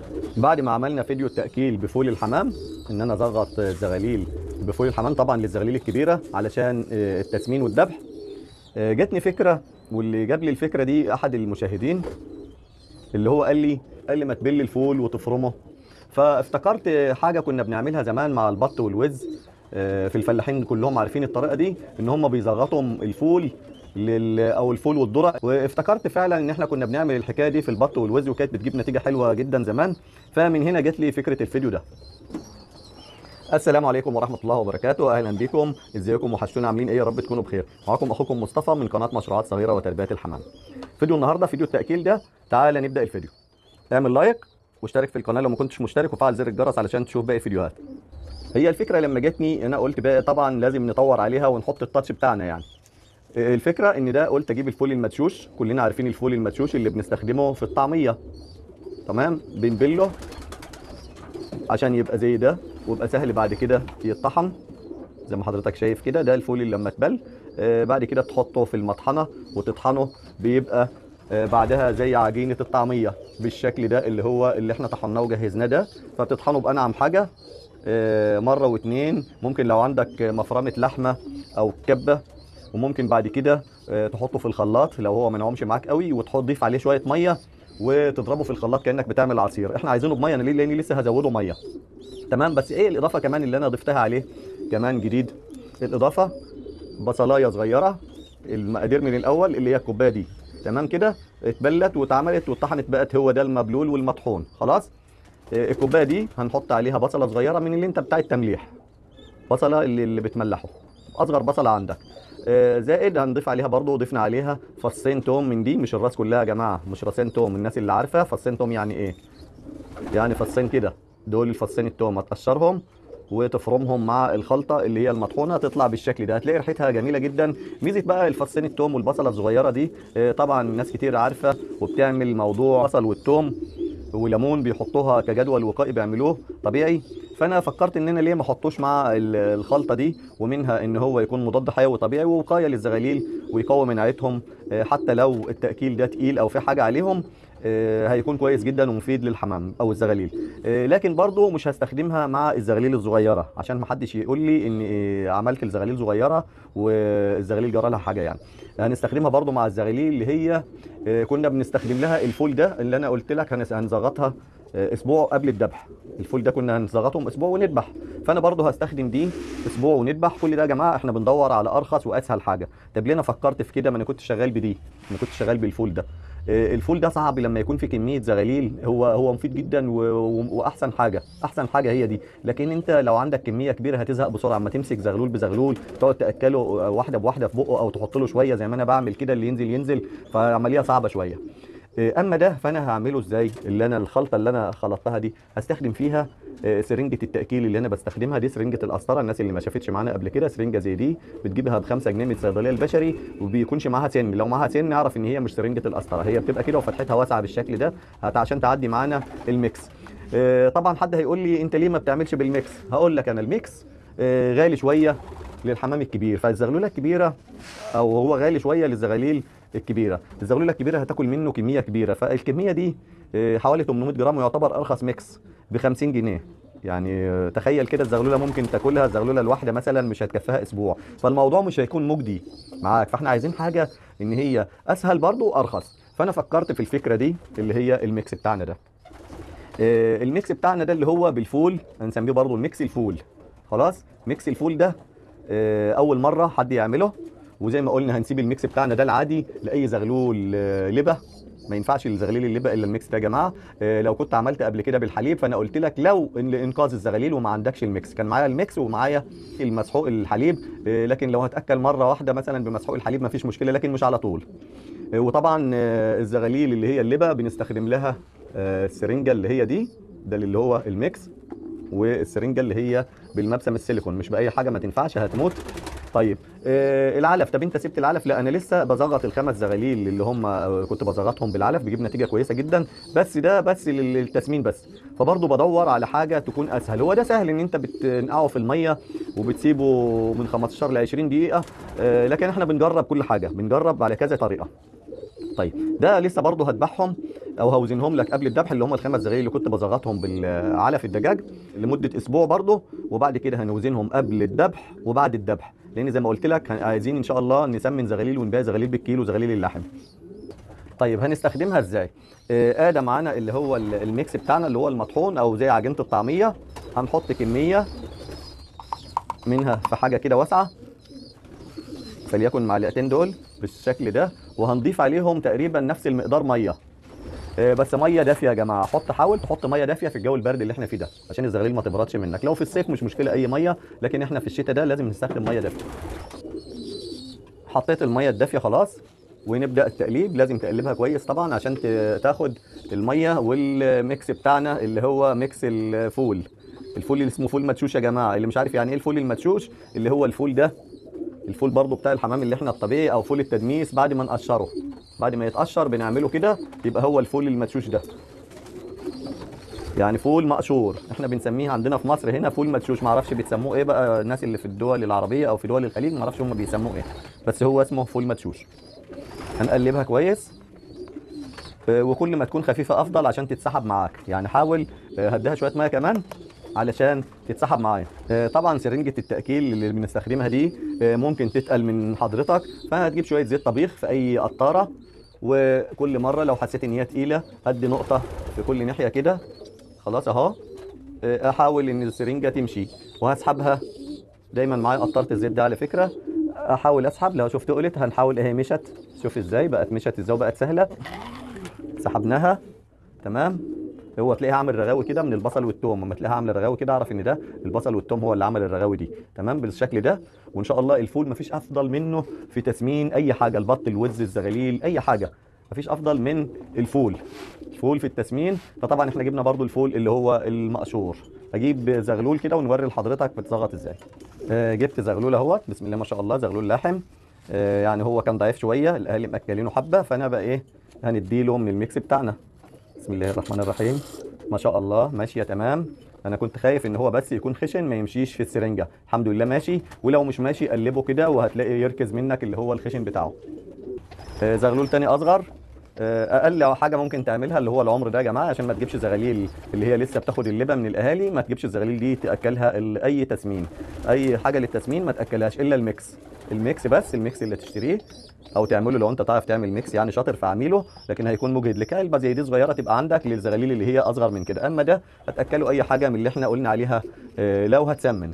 بعد ما عملنا فيديو التأكيل بفول الحمام ان انا اضغط الزغاليل بفول الحمام طبعا للزغاليل الكبيرة علشان آه، التسمين والذبح آه، جاتني فكرة واللي جاب لي الفكرة دي احد المشاهدين اللي هو قال لي قال لي ما تبل الفول وتفرمه فافتكرت حاجة كنا بنعملها زمان مع البط والوز آه، في الفلاحين كلهم عارفين الطريقة دي ان هم بيزغطوا الفول لل او الفول والذره وافتكرت فعلا ان احنا كنا بنعمل الحكايه دي في البط والوز وكانت بتجيب نتيجه حلوه جدا زمان فمن هنا جت لي فكره الفيديو ده السلام عليكم ورحمه الله وبركاته اهلا بكم ازيكم وحشتونا عاملين ايه يا رب تكونوا بخير معاكم اخوكم مصطفى من قناه مشروعات صغيره وتربيه الحمام فيديو النهارده فيديو التاكيل ده تعال نبدا الفيديو اعمل لايك واشترك في القناه لو ما كنتش مشترك وفعل زر الجرس علشان تشوف باقي الفيديوهات هي الفكره لما جاتني انا قلت بقى طبعا لازم نطور عليها ونحط التاتش بتاعنا يعني الفكره ان ده قلت اجيب الفول المدشوش كلنا عارفين الفول المدشوش اللي بنستخدمه في الطعميه تمام بنبله عشان يبقى زي ده ويبقى سهل بعد كده يطحن زي ما حضرتك شايف كده ده الفول اللي لما اتبل آه بعد كده تحطه في المطحنه وتطحنه بيبقى آه بعدها زي عجينه الطعميه بالشكل ده اللي هو اللي احنا طحناه وجهزناه ده فبتطحنه بانعم حاجه آه مره واتنين ممكن لو عندك مفرمه لحمه او كبه وممكن بعد كده آه، تحطه في الخلاط لو هو ما نعومش معاك قوي وتحط ضيف عليه شويه ميه وتضربه في الخلاط كانك بتعمل عصير احنا عايزينه بميه انا ليه لاني لسه هزوده ميه تمام بس ايه الاضافه كمان اللي انا ضفتها عليه كمان جديد الاضافه بصلايه صغيره المقادير من الاول اللي هي الكوبايه دي تمام كده اتبلت واتعملت واتطحنت بقت هو ده المبلول والمطحون خلاص آه، الكوبايه دي هنحط عليها بصله صغيره من اللي انت بتاع التمليح بصله اللي, اللي بتملحه اصغر بصله عندك آه، زائد هنضيف عليها برضو ضفنا عليها فصين توم من دي مش الراس كلها يا جماعه مش راسين توم الناس اللي عارفه فصين توم يعني ايه يعني فصين كده دول الفصين التوم هتقشرهم وتفرمهم مع الخلطه اللي هي المطحونه تطلع بالشكل ده هتلاقي ريحتها جميله جدا ميزه بقى الفصين التوم والبصله الصغيره دي آه، طبعا ناس كتير عارفه وبتعمل موضوع بصل والتوم وليمون بيحطوها كجدول وقائي بيعملوه طبيعي فانا فكرت ان انا ليه ما احطوش مع ال- الخلطه دي ومنها ان هو يكون مضاد حيوي طبيعي ووقايه للزغاليل ويقوي مناعتهم آه، حتى لو التاكيل ده تقيل او في حاجه عليهم آه، هيكون كويس جدا ومفيد للحمام او الزغاليل آه، لكن برضو مش هستخدمها مع الزغاليل الصغيره عشان ما حدش يقول لي ان آه، عملت الزغاليل صغيره والزغاليل جرى لها حاجه يعني هنستخدمها برضو مع الزغاليل اللي هي آه، كنا بنستخدم لها الفول ده اللي انا قلت لك هنس- هنزغطها آه، اسبوع قبل الذبح الفول ده كنا هنزغطهم اسبوع ونذبح فانا برضو هستخدم دي اسبوع ونذبح كل ده يا جماعه احنا بندور على ارخص واسهل حاجه طب ليه انا فكرت في كده ما انا كنت شغال بدي ما كنت شغال بالفول ده آه، الفول ده صعب لما يكون في كميه زغاليل هو هو مفيد جدا و... و... واحسن حاجه احسن حاجه هي دي لكن انت لو عندك كميه كبيره هتزهق بسرعه اما تمسك زغلول بزغلول تقعد تاكله واحده بواحده في بقه او تحط له شويه زي ما انا بعمل كده اللي ينزل ينزل فعمليه صعبه شويه آه، اما ده فانا هعمله ازاي اللي انا الخلطه اللي انا خلطتها دي هستخدم فيها آه، سرنجه التاكيل اللي انا بستخدمها دي سرنجه القسطره الناس اللي ما شافتش معانا قبل كده سرنجه زي دي بتجيبها ب 5 جنيه من الصيدليه البشري وبيكونش معاها سن لو معاها سن اعرف ان هي مش سرنجه القسطره هي بتبقى كده وفتحتها واسعه بالشكل ده هت- عشان تعدي معانا الميكس آه، طبعا حد هيقول لي انت ليه ما بتعملش بالميكس هقول لك انا الميكس آه، غالي شويه للحمام الكبير فالزغلوله الكبيره او هو غالي شويه للزغاليل الكبيره الزغلوله الكبيره هتاكل منه كميه كبيره فالكميه دي آه، حوالي 800 جرام ويعتبر ارخص ميكس ب 50 جنيه يعني آه، تخيل كده الزغلوله ممكن تاكلها الزغلوله الواحده مثلا مش هتكفيها اسبوع فالموضوع مش هيكون مجدي معاك فاحنا عايزين حاجه ان هي اسهل برضو وارخص فانا فكرت في الفكره دي اللي هي الميكس بتاعنا ده آه، الميكس بتاعنا ده اللي هو بالفول هنسميه برضو الميكس الفول خلاص ميكس الفول ده آه، اول مره حد يعمله وزي ما قلنا هنسيب الميكس بتاعنا ده العادي لاي زغلول آه، لبه ما ينفعش الزغاليل اللبه الا الميكس ده يا جماعه آه، لو كنت عملت قبل كده بالحليب فانا قلت لك لو إن لانقاذ الزغاليل وما عندكش الميكس كان معايا الميكس ومعايا المسحوق الحليب آه، لكن لو هتاكل مره واحده مثلا بمسحوق الحليب ما فيش مشكله لكن مش على طول آه، وطبعا آه، الزغاليل اللي هي اللبه بنستخدم لها آه، السرنجه اللي هي دي ده اللي هو الميكس والسرنجه اللي هي بالمبسم السيليكون مش باي حاجه ما تنفعش هتموت طيب آه العلف طب انت سبت العلف لا انا لسه بزغط الخمس زغاليل اللي هم آه، كنت بزغطهم بالعلف بيجيب نتيجه كويسه جدا بس ده بس لل- للتسمين بس فبرضه بدور على حاجه تكون اسهل هو ده سهل ان انت بتنقعه في الميه وبتسيبه من 15 ل 20 دقيقه آه لكن احنا بنجرب كل حاجه بنجرب على كذا طريقه طيب ده لسه برضه هذبحهم او هوزنهم لك قبل الذبح اللي هم الخمس زغاليل اللي كنت بزغطهم بالعلف الدجاج لمده اسبوع برضه وبعد كده هنوزنهم قبل الذبح وبعد الذبح لان زي ما قلت لك هن- عايزين ان شاء الله نسمن زغاليل ونبيع زغاليل بالكيلو زغاليل اللحم طيب هنستخدمها ازاي آه، ادى معانا اللي هو ال- الميكس بتاعنا اللي هو المطحون او زي عجينه الطعميه هنحط كميه منها في حاجه كده واسعه فليكن معلقتين دول بالشكل ده وهنضيف عليهم تقريبا نفس المقدار ميه آه، بس ميه دافيه يا جماعه حط حاول تحط ميه دافيه في الجو البرد اللي احنا فيه ده عشان الزغاليل ما تبردش منك لو في الصيف مش مشكله اي ميه لكن احنا في الشتاء ده لازم نستخدم ميه دافيه حطيت الميه الدافيه خلاص ونبدا التقليب لازم تقلبها كويس طبعا عشان ت- تاخد الميه والميكس بتاعنا اللي هو ميكس الفول الفول اللي اسمه فول مدشوش يا جماعه اللي مش عارف يعني ايه الفول المدشوش اللي هو الفول ده الفول برضو بتاع الحمام اللي احنا الطبيعي او فول التدميس بعد ما نقشره بعد ما يتقشر بنعمله كده يبقى هو الفول المدشوش ده يعني فول مقشور احنا بنسميه عندنا في مصر هنا فول مدشوش ما اعرفش بيسموه ايه بقى الناس اللي في الدول العربيه او في دول الخليج ما اعرفش هم بيسموه ايه بس هو اسمه فول مدشوش هنقلبها كويس آه، وكل ما تكون خفيفه افضل عشان تتسحب معاك يعني حاول آه، هديها شويه ميه كمان علشان تتسحب معايا آه، طبعا سرنجه التاكيل اللي بنستخدمها دي آه، ممكن تتقل من حضرتك فهتجيب شويه زيت طبيخ في اي قطاره وكل مره لو حسيت ان هي تقيله ادي نقطه في كل ناحيه كده خلاص اهو آه، احاول ان السرنجه تمشي وهسحبها دايما معايا قطره الزيت ده على فكره احاول اسحب لو شفت قلت هنحاول اهي مشت شوف ازاي بقت مشت ازاي وبقت سهله سحبناها تمام هو تلاقيها عامل رغاوي كده من البصل والثوم لما تلاقيها عامله رغاوي كده اعرف ان ده البصل والثوم هو اللي عمل الرغاوي دي تمام بالشكل ده وان شاء الله الفول مفيش افضل منه في تسمين اي حاجه البط الوز الزغاليل اي حاجه مفيش افضل من الفول الفول في التسمين فطبعا احنا جبنا برضو الفول اللي هو المقشور اجيب زغلول كده ونوري لحضرتك بتزغط ازاي آه جبت زغلول اهوت بسم الله ما شاء الله زغلول لحم آه يعني هو كان ضعيف شويه الاهالي ماكلينه حبه فانا بقى ايه هنديله من الميكس بتاعنا بسم الله الرحمن الرحيم ما شاء الله ماشيه تمام انا كنت خايف ان هو بس يكون خشن ما يمشيش في السرنجه الحمد لله ماشي ولو مش ماشي قلبه كده وهتلاقي يركز منك اللي هو الخشن بتاعه آه، زغلول تاني اصغر آه، اقل حاجه ممكن تعملها اللي هو العمر ده يا جماعه عشان ما تجيبش زغاليل اللي هي لسه بتاخد اللبن من الاهالي ما تجيبش الزغاليل دي تاكلها ال- اي تسمين اي حاجه للتسمين ما تاكلهاش الا الميكس الميكس بس الميكس اللي تشتريه او تعمله لو انت تعرف تعمل ميكس يعني شاطر فاعمله لكن هيكون مجهد لك علبه زي دي صغيره تبقى عندك للزغاليل اللي هي اصغر من كده اما ده هتاكله اي حاجه من اللي احنا قلنا عليها آه، لو هتسمن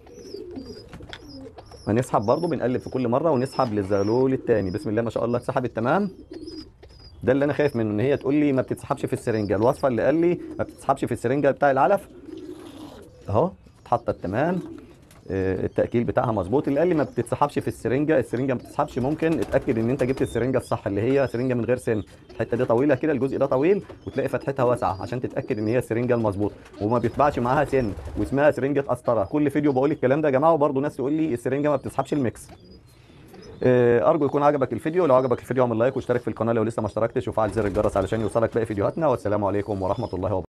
هنسحب برضو بنقلب في كل مره ونسحب للزغلول التاني بسم الله ما شاء الله اتسحبت تمام ده اللي انا خايف منه ان هي تقول لي ما بتتسحبش في السرنجه الوصفه اللي قال لي ما بتتسحبش في السرنجه بتاع العلف اهو اتحطت تمام آه، التاكيل بتاعها مظبوط اللي قال لي ما بتتسحبش في السرنجه السرنجه ما بتتسحبش ممكن اتاكد ان انت جبت السرنجه الصح اللي هي سرنجه من غير سن الحته دي طويله كده الجزء ده طويل وتلاقي فتحتها واسعه عشان تتاكد ان هي السرنجه المظبوط وما بيتباعش معاها سن واسمها سرنجه قسطره كل فيديو بقول الكلام ده يا جماعه وبرضه ناس تقول لي السرنجه ما بتسحبش الميكس آه، ارجو يكون عجبك الفيديو لو عجبك الفيديو اعمل لايك واشترك في القناه لو لسه ما اشتركتش وفعل زر الجرس علشان يوصلك باقي فيديوهاتنا والسلام عليكم ورحمه الله وبركاته